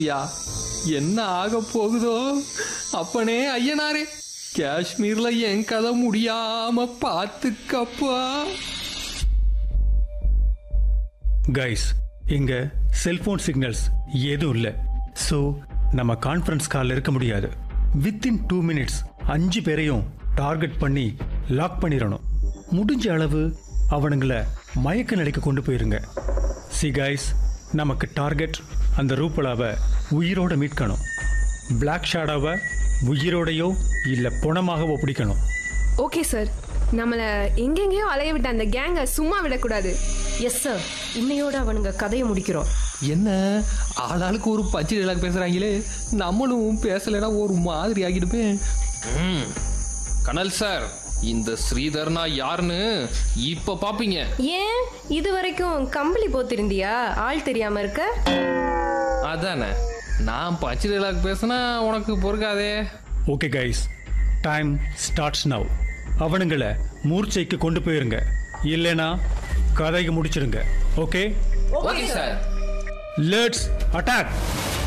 யா என்ன ஆக போகுதோ அப்பனே ஐயனாரே காஷ்மீர்ல என் கதை முடியாம பாத்துக்கப்பா கைஸ் இங்க செல்போன் சிக்னல்ஸ் எதுவும் இல்லை ஸோ நம்ம கான்ஃபரன்ஸ் காலில் இருக்க முடியாது வித்தின் டூ மினிட்ஸ் அஞ்சு பேரையும் டார்கெட் பண்ணி லாக் பண்ணிடணும் முடிஞ்ச அளவு அவனுங்கள மயக்க நிலைக்கு கொண்டு போயிருங்க சி கைஸ் நமக்கு டார்கெட் அந்த ரூபலாவை உயிரோட மீட்கணும் பிளாக் ஷாடாவை உயிரோடையோ இல்லை புணமாகவோ பிடிக்கணும் ஓகே சார் நம்மள எங்கெங்கேயோ அலைய விட்ட அந்த கேங்கை சும்மா விடக்கூடாது எஸ் சார் இன்னையோட அவனுங்க கதையை முடிக்கிறோம் என்ன ஆளாளுக்கு ஒரு பச்சை டைலாக் பேசுறாங்களே நம்மளும் பேசலைன்னா ஒரு மாதிரி ஆகிடுமே ம், கனல் சார் இந்த ஸ்ரீதர்னா யாருன்னு இப்ப பாப்பீங்க ஏன் இது வரைக்கும் கம்பளி போத்திருந்தியா ஆள் தெரியாம இருக்க அதானே நான் பச்சை டைலாக் பேசினா உனக்கு பொறுக்காதே okay guys time starts now அவனுங்கள மூர்ச்சைக்கு கொண்டு போயிருங்க இல்லைனா கதைக்கு முடிச்சிடுங்க okay okay sir let's attack